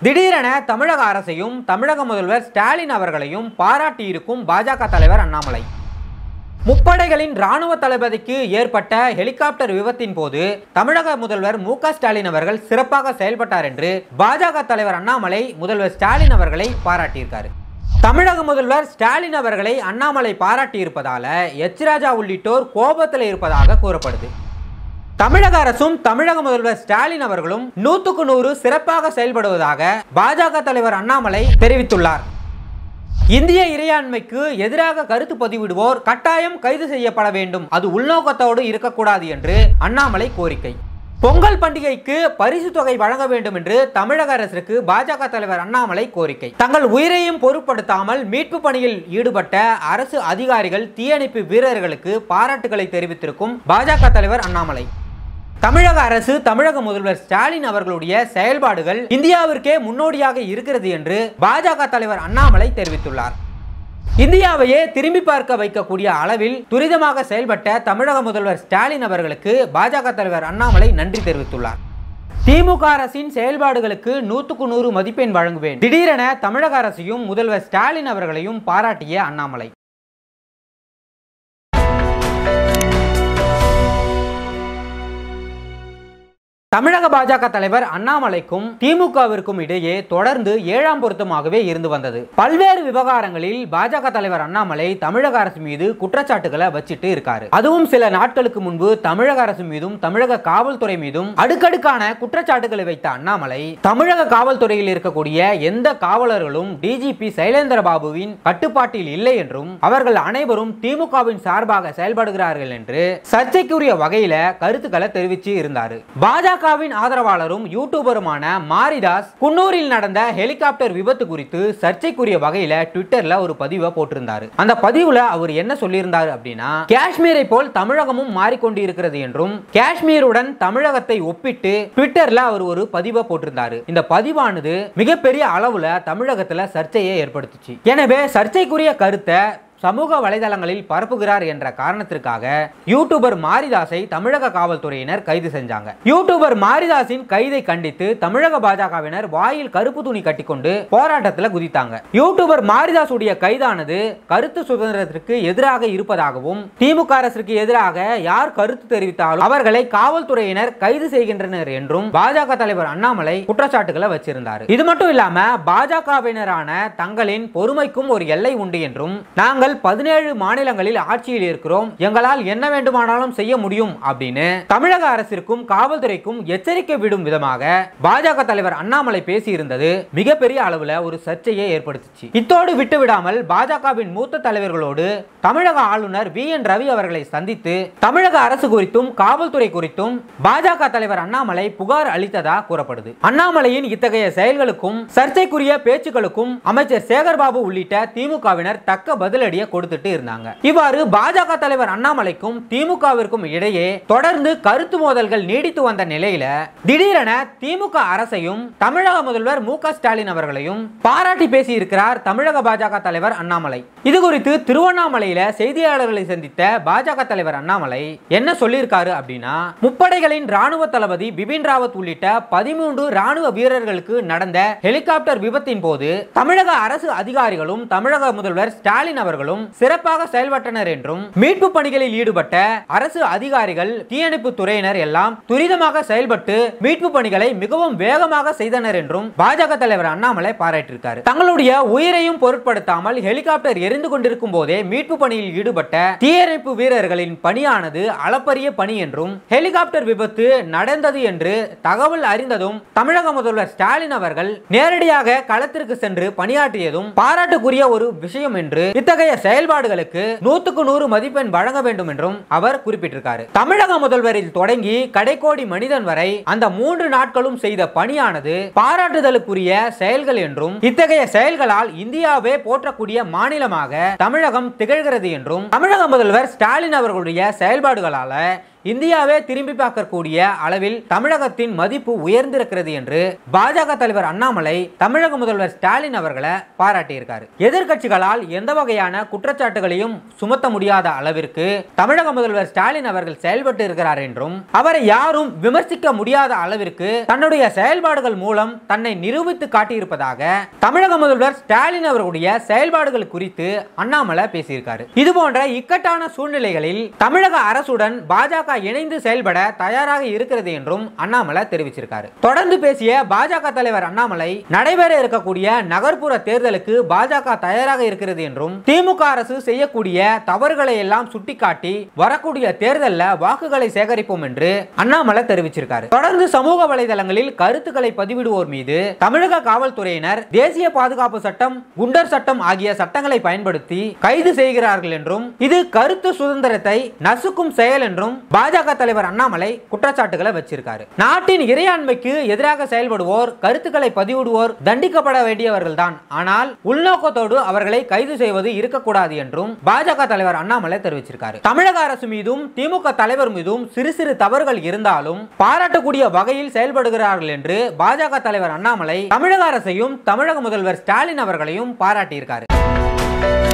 திடீரென தமிழக அரசையும் தமிழக முதல்வர் ஸ்டாலின் அவர்களையும் பாராட்டியிருக்கும் பாஜக தலைவர் அண்ணாமலை முப்படைகளின் ராணுவ தளபதிக்கு ஏற்பட்ட ஹெலிகாப்டர் விபத்தின் போது தமிழக முதல்வர் மு க ஸ்டாலின் அவர்கள் சிறப்பாக செயல்பட்டார் என்று பாஜக தலைவர் அண்ணாமலை முதல்வர் ஸ்டாலின் அவர்களை பாராட்டியிருக்காரு தமிழக முதல்வர் ஸ்டாலின் அவர்களை அண்ணாமலை பாராட்டியிருப்பதால எச் ராஜா உள்ளிட்டோர் கோபத்தில் இருப்பதாக கூறப்படுது தமிழக அரசும் தமிழக முதல்வர் ஸ்டாலின் அவர்களும் நூத்துக்கு நூறு சிறப்பாக செயல்படுவதாக பாஜக தலைவர் அண்ணாமலை தெரிவித்துள்ளார் இந்திய இறையாண்மைக்கு எதிராக கருத்து பதிவிடுவோர் கட்டாயம் கைது செய்யப்பட வேண்டும் அது உள்நோக்கத்தோடு இருக்கக்கூடாது என்று அண்ணாமலை கோரிக்கை பொங்கல் பண்டிகைக்கு பரிசு தொகை வழங்க வேண்டும் என்று தமிழக அரசுக்கு பாஜக தலைவர் அண்ணாமலை கோரிக்கை தங்கள் உயிரையும் பொருட்படுத்தாமல் மீட்பு பணியில் ஈடுபட்ட அரசு அதிகாரிகள் தீயணைப்பு வீரர்களுக்கு பாராட்டுகளை தெரிவித்திருக்கும் பாஜக தலைவர் அண்ணாமலை தமிழக அரசு தமிழக முதல்வர் ஸ்டாலின் அவர்களுடைய செயல்பாடுகள் இந்தியாவிற்கே முன்னோடியாக இருக்கிறது என்று பாஜக தலைவர் அண்ணாமலை தெரிவித்துள்ளார் இந்தியாவையே திரும்பி பார்க்க வைக்கக்கூடிய அளவில் துரிதமாக செயல்பட்ட தமிழக முதல்வர் ஸ்டாலின் அவர்களுக்கு பாஜக தலைவர் அண்ணாமலை நன்றி தெரிவித்துள்ளார் திமுக அரசின் செயல்பாடுகளுக்கு நூற்றுக்கு நூறு மதிப்பெண் வழங்குவேன் திடீரென தமிழக அரசையும் முதல்வர் ஸ்டாலின் அவர்களையும் பாராட்டிய அண்ணாமலை தமிழக பாஜக தலைவர் அண்ணாமலைக்கும் திமுகவிற்கும் இடையே தொடர்ந்து ஏழாம் பொருத்தமாகவே இருந்து வந்தது பல்வேறு விவகாரங்களில் பாஜக தலைவர் அண்ணாமலை தமிழக அரசு மீது குற்றச்சாட்டுகளை வச்சிட்டு இருக்காரு அதுவும் சில நாட்களுக்கு முன்பு தமிழக அரசு மீதும் தமிழக காவல்துறை மீதும் அடுக்கடுக்கான குற்றச்சாட்டுகளை வைத்த அண்ணாமலை தமிழக காவல்துறையில் இருக்கக்கூடிய எந்த காவலர்களும் டிஜிபி சைலேந்திர பாபுவின் கட்டுப்பாட்டில் இல்லை என்றும் அவர்கள் அனைவரும் திமுகவின் சார்பாக செயல்படுகிறார்கள் என்று சர்ச்சைக்குரிய வகையில கருத்துக்களை தெரிவிச்சு இருந்தாரு பாஜக பாஜகவின் ஆதரவாளரும் யூடியூபருமான மாரிதாஸ் குன்னூரில் நடந்த ஹெலிகாப்டர் விபத்து குறித்து சர்ச்சைக்குரிய வகையில ட்விட்டர்ல ஒரு பதிவை போட்டிருந்தாரு அந்த பதிவுல அவர் என்ன சொல்லியிருந்தாரு அப்படின்னா காஷ்மீரை போல் தமிழகமும் மாறிக்கொண்டு இருக்கிறது என்றும் காஷ்மீருடன் தமிழகத்தை ஒப்பிட்டு ட்விட்டர்ல அவர் ஒரு பதிவை போட்டிருந்தாரு இந்த பதிவானது மிகப்பெரிய அளவுல தமிழகத்துல சர்ச்சையை ஏற்படுத்துச்சு எனவே சர்ச்சைக்குரிய கருத்தை சமூக வலைதளங்களில் பரப்புகிறார் என்ற காரணத்திற்காக யூடியூபர் மாரிதாஸை தமிழக காவல்துறையினர் கைது செஞ்சாங்க யூடியூபர் மாரிதாஸின் கைதை கண்டித்து தமிழக பாஜகவினர் வாயில் கருப்பு துணி கட்டிக்கொண்டு போராட்டத்தில் குதித்தாங்க யூடியூபர் மாரிதாஸ் உடைய கைதானது கருத்து சுதந்திரத்திற்கு எதிராக இருப்பதாகவும் திமுக அரசுக்கு எதிராக யார் கருத்து தெரிவித்தாலும் அவர்களை காவல்துறையினர் கைது செய்கின்றனர் என்றும் பாஜக தலைவர் அண்ணாமலை குற்றச்சாட்டுகளை வச்சிருந்தார் இது மட்டும் இல்லாம பாஜகவினரான தங்களின் பொறுமைக்கும் ஒரு எல்லை உண்டு என்றும் நாங்கள் பதினேழு மாநிலங்களில் ஆட்சியில் இருக்கிறோம் எங்களால் என்ன வேண்டுமானாலும் செய்ய முடியும் அப்படின்னு தமிழக அரசிற்கும் காவல்துறைக்கும் எச்சரிக்கை விடும் விதமாக பாஜக தலைவர் அண்ணாமலை பேசியிருந்தது மிகப்பெரிய அளவுல ஒரு சர்ச்சையை ஏற்படுத்துச்சு இத்தோடு விட்டு விடாமல் பாஜகவின் மூத்த தலைவர்களோடு தமிழக ஆளுநர் வி என் ரவி அவர்களை சந்தித்து தமிழக அரசு குறித்தும் காவல்துறை குறித்தும் பாஜக தலைவர் அண்ணாமலை புகார் அளித்ததா கூறப்படுது அண்ணாமலையின் இத்தகைய செயல்களுக்கும் சர்ச்சைக்குரிய பேச்சுக்களுக்கும் அமைச்சர் சேகர்பாபு உள்ளிட்ட திமுகவினர் தக்க பதிலடியை கொடுத்துட்டு இருந்தாங்க இவ்வாறு பாஜக தலைவர் அண்ணாமலைக்கும் திமுகவிற்கும் இடையே தொடர்ந்து கருத்து மோதல்கள் நீடித்து வந்த நிலையில திடீரென திமுக அரசையும் தமிழக முதல்வர் மு க ஸ்டாலின் அவர்களையும் பாராட்டி பேசியிருக்கிறார் தமிழக பாஜக தலைவர் அண்ணாமலை இது குறித்து திருவண்ணாமலையில செய்தியாளர்களை சந்தித்த பாஜக தலைவர் அண்ணாமலை என்ன சொல்லியிருக்காரு அப்படின்னா முப்படைகளின் ராணுவ தளபதி பிபின் ராவத் உள்ளிட்ட பதிமூன்று ராணுவ வீரர்களுக்கு நடந்த ஹெலிகாப்டர் விபத்தின் போது தமிழக அரசு அதிகாரிகளும் தமிழக முதல்வர் ஸ்டாலின் அவர்களும் சிறப்பாக செயல்பட்டனர் என்றும் மீட்பு பணிகளில் ஈடுபட்ட அரசு அதிகாரிகள் தீயணைப்பு துறையினர் எல்லாம் துரிதமாக செயல்பட்டு மீட்பு பணிகளை மிகவும் வேகமாக செய்தனர் என்றும் பாஜக தலைவர் அண்ணாமலை பாராட்டியிருக்காரு தங்களுடைய உயிரையும் பொருட்படுத்தாமல் ஹெலிகாப்டர் எரிந்து கொண்டிருக்கும் போதே மீட்பு பணியில் ஈடுபட்ட தீயணைப்பு வீரர்களின் பணியானது அளப்பரிய பணி என்றும் ஹெலிகாப்டர் விபத்து நடந்தது என்று தகவல் அறிந்ததும் தமிழக முதல்வர் ஸ்டாலின் அவர்கள் நேரடியாக களத்திற்கு சென்று பணியாற்றியதும் பாராட்டுக்குரிய ஒரு விஷயம் என்று இத்தகைய செயல்பாடுகளுக்கு நூத்துக்கு நூறு மதிப்பெண் வழங்க வேண்டும் என்றும் அவர் குறிப்பிட்டிருக்காரு தமிழக முதல்வரில் தொடங்கி கடைக்கோடி மனிதன் வரை அந்த மூன்று நாட்களும் செய்த பணியானது பாராட்டுதலுக்குரிய செயல்கள் என்றும் இத்தகைய செயல்களால் இந்தியாவே போற்றக்கூடிய மாநிலமாக தமிழகம் திகழ்கிறது என்றும் தமிழக முதல்வர் ஸ்டாலின் அவர்களுடைய செயல்பாடுகளால இந்தியாவே திரும்பி பார்க்கக்கூடிய அளவில் தமிழகத்தின் மதிப்பு உயர்ந்திருக்கிறது என்று பாஜக தலைவர் அண்ணாமலை தமிழக முதல்வர் ஸ்டாலின் அவர்களை பாராட்டியிருக்காரு எதிர்க்கட்சிகளால் எந்த வகையான குற்றச்சாட்டுகளையும் சுமத்த முடியாத அளவிற்கு தமிழக முதல்வர் ஸ்டாலின் அவர்கள் செயல்பட்டு இருக்கிறார் என்றும் அவரை யாரும் விமர்சிக்க முடியாத அளவிற்கு தன்னுடைய செயல்பாடுகள் மூலம் தன்னை நிரூபித்து காட்டியிருப்பதாக தமிழக முதல்வர் ஸ்டாலின் அவர்களுடைய செயல்பாடுகள் குறித்து அண்ணாமலை பேசியிருக்காரு இது போன்ற இக்கட்டான சூழ்நிலைகளில் தமிழக அரசுடன் பாஜக இணைந்து செயல்பட தயாராக இருக்கிறது என்றும் அண்ணாமலை தெரிவிச்சிருக்காரு தொடர்ந்து பேசிய பாஜக தலைவர் அண்ணாமலை நடைபெற இருக்கக்கூடிய நகர்ப்புற தேர்தலுக்கு பாஜக தயாராக இருக்கிறது என்றும் திமுக அரசு செய்யக்கூடிய தவறுகளை எல்லாம் சுட்டிக்காட்டி வரக்கூடிய தேர்தலில் வாக்குகளை சேகரிப்போம் என்று அண்ணாமலை தெரிவிச்சிருக்காரு தொடர்ந்து சமூக வலைதளங்களில் கருத்துக்களை பதிவிடுவோர் மீது தமிழக காவல்துறையினர் தேசிய பாதுகாப்பு சட்டம் குண்டர் சட்டம் ஆகிய சட்டங்களை பயன்படுத்தி கைது செய்கிறார்கள் என்றும் இது கருத்து சுதந்திரத்தை நசுக்கும் செயல் என்றும் பாஜக தலைவர் அண்ணாமலை குற்றச்சாட்டுகளை வச்சிருக்காரு நாட்டின் இறையாண்மைக்கு எதிராக செயல்படுவோர் கருத்துக்களை பதிவிடுவோர் தண்டிக்கப்பட வேண்டியவர்கள் தான் ஆனால் உள்நோக்கத்தோடு அவர்களை கைது செய்வது இருக்கக்கூடாது என்றும் பாஜக தலைவர் அண்ணாமலை தெரிவிச்சிருக்காரு தமிழக அரசு மீதும் திமுக தலைவர் மீதும் சிறு சிறு தவறுகள் இருந்தாலும் பாராட்டக்கூடிய வகையில் செயல்படுகிறார்கள் என்று பாஜக தலைவர் அண்ணாமலை தமிழக அரசையும் தமிழக முதல்வர் ஸ்டாலின் அவர்களையும் பாராட்டியிருக்காரு